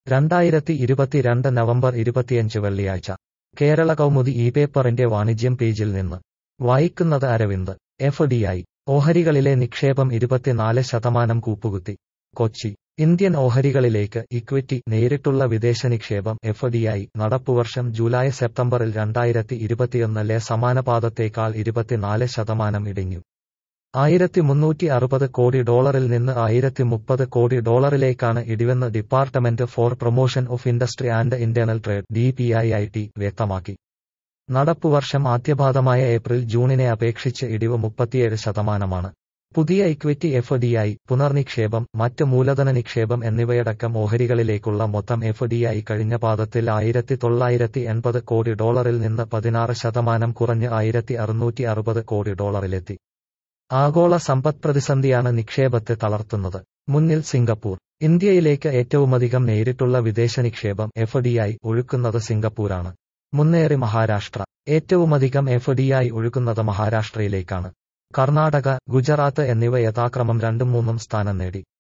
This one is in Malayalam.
രണ്ടായിരത്തി ഇരുപത്തിരണ്ട് നവംബർ ഇരുപത്തിയഞ്ച് വെള്ളിയാഴ്ച കേരള കൗമുദി ഈ പേപ്പറിന്റെ വാണിജ്യം പേജിൽ നിന്ന് വായിക്കുന്നത് അരവിന്ദ് എഫ് ഡി ഐ ഓഹരികളിലെ നിക്ഷേപം ഇരുപത്തിനാല് ശതമാനം കൂപ്പുകുത്തി കൊച്ചി ഇന്ത്യൻ ഓഹരികളിലേക്ക് ഇക്വിറ്റി നേരിട്ടുള്ള വിദേശ നിക്ഷേപം എഫ് ഡി ഐ നടപ്പുവർഷം ജൂലൈ സെപ്റ്റംബറിൽ രണ്ടായിരത്തി ഇരുപത്തിയൊന്നിലെ സമാന പാദത്തേക്കാൾ ഇരുപത്തിനാല് ശതമാനം ഇടിഞ്ഞു ആയിരത്തി മുന്നൂറ്റി അറുപത് കോടി ഡോളറിൽ നിന്ന് ആയിരത്തി മുപ്പത് കോടി ഡോളറിലേക്കാണ് ഇടിവെന്ന് department for promotion of industry and internal trade D P I I T വ്യക്തമാക്കി നടപ്പുവർഷം ആദ്യപാദമായ ഏപ്രിൽ ജൂണിനെ അപേക്ഷിച്ച് ഇടിവ് മുപ്പത്തിയേഴ് ശതമാനമാണ് പുതിയ ഇക്വിറ്റി എഫ് ഡി ഐ പുനർനിക്ഷേപം മറ്റ് മൂലധന നിക്ഷേപം എന്നിവയടക്കം ഓഹരികളിലേക്കുള്ള മൊത്തം എഫ് ഡി ഐ കഴിഞ്ഞ പാദത്തിൽ ആയിരത്തി തൊള്ളായിരത്തി എൺപത് കോടി ഡോളറിൽ നിന്ന് പതിനാറ് ശതമാനം കുറഞ്ഞ് ആയിരത്തി അറുന്നൂറ്റി അറുപത് കോടി ഡോളറിലെത്തി ആഗോള സമ്പദ് പ്രതിസന്ധിയാണ് നിക്ഷേപത്തെ തളർത്തുന്നത് മുന്നിൽ സിംഗപ്പൂർ ഇന്ത്യയിലേക്ക് ഏറ്റവുമധികം നേരിട്ടുള്ള വിദേശ നിക്ഷേപം എഫ് ഡി ഐ ഒഴുക്കുന്നത് സിംഗപ്പൂരാണ് മുന്നേറി മഹാരാഷ്ട്ര ഏറ്റവുമധികം എഫ് ഡി ഐ ഒഴുകുന്നത് മഹാരാഷ്ട്രയിലേക്കാണ് കർണാടക ഗുജറാത്ത് എന്നിവ യഥാക്രമം രണ്ടും മൂന്നും സ്ഥാനം നേടി